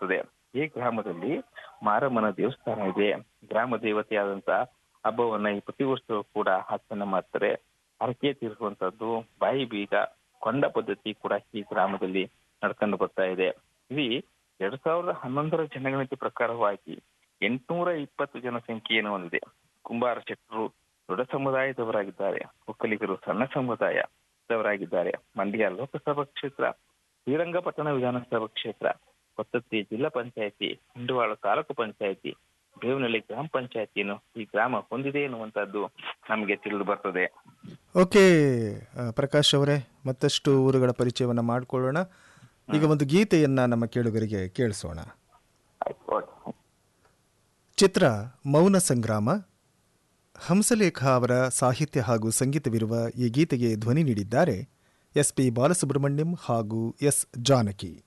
ಬರ್ತದೆ ಈ ಗ್ರಾಮದಲ್ಲಿ ಮಾರಮ್ಮನ ದೇವಸ್ಥಾನ ಇದೆ ಗ್ರಾಮ ದೇವತೆಯಾದಂತ ಹಬ್ಬವನ್ನ ಈ ಪ್ರತಿ ವರ್ಷವೂ ಕೂಡ ಆಚರಣೆ ಮಾಡ್ತಾರೆ ಹರಕೆ ತೀರಿಸುವಂತದ್ದು ಬಾಯಿ ಬೀಗ ಕೊಂಡ ಪದ್ಧತಿ ಕೂಡ ಈ ಗ್ರಾಮದಲ್ಲಿ ನಡ್ಕೊಂಡು ಬರ್ತಾ ಇದೆ ಇಲ್ಲಿ ಎರಡ್ ಸಾವಿರದ ಹನ್ನೊಂದರ ಜನಗಣತಿ ಪ್ರಕಾರವಾಗಿ ಎಂಟುನೂರ ಇಪ್ಪತ್ತು ಜನಸಂಖ್ಯೆಯನ್ನು ಹೊಂದಿದೆ ಕುಂಬಾರ ಶೆಟ್ಟರು ದೊಡ್ಡ ಸಮುದಾಯದವರಾಗಿದ್ದಾರೆ ಒಕ್ಕಲಿಗರು ಸಣ್ಣ ಸಮುದಾಯದವರಾಗಿದ್ದಾರೆ ಮಂಡ್ಯ ಲೋಕಸಭಾ ಕ್ಷೇತ್ರ ಶ್ರೀರಂಗಪಟ್ಟಣ ವಿಧಾನಸಭಾ ಕ್ಷೇತ್ರ ಕೊತ್ತತ್ತಿ ಜಿಲ್ಲಾ ಪಂಚಾಯತಿ ಹಿಂಡವಾಳ ತಾಲೂಕು ಪಂಚಾಯತಿ ಬೇವನಹಳ್ಳಿ ಗ್ರಾಮ ಪಂಚಾಯತಿಯನ್ನು ಈ ಗ್ರಾಮ ಹೊಂದಿದೆ ಎನ್ನುವಂತದ್ದು ನಮಗೆ ತಿಳಿದು ಬರ್ತದೆ ಓಕೆ ಆ, ಪ್ರಕಾಶ್ ಅವರೇ ಮತ್ತಷ್ಟು ಊರುಗಳ ಪರಿಚಯವನ್ನು ಮಾಡಿಕೊಳ್ಳೋಣ ಈಗ ಒಂದು ಗೀತೆಯನ್ನು ನಮ್ಮ ಕೇಳುಗರಿಗೆ ಕೇಳಿಸೋಣ ಆಯ್ತು ಓಕೆ ಚಿತ್ರ ಮೌನ ಸಂಗ್ರಾಮ ಹಂಸಲೇಖ ಅವರ ಸಾಹಿತ್ಯ ಹಾಗೂ ಸಂಗೀತವಿರುವ ಈ ಗೀತೆಗೆ ಧ್ವನಿ ನೀಡಿದ್ದಾರೆ ಎಸ್ ಪಿ ಬಾಲಸುಬ್ರಹ್ಮಣ್ಯಂ ಹಾಗೂ ಎಸ್ ಜಾನಕಿ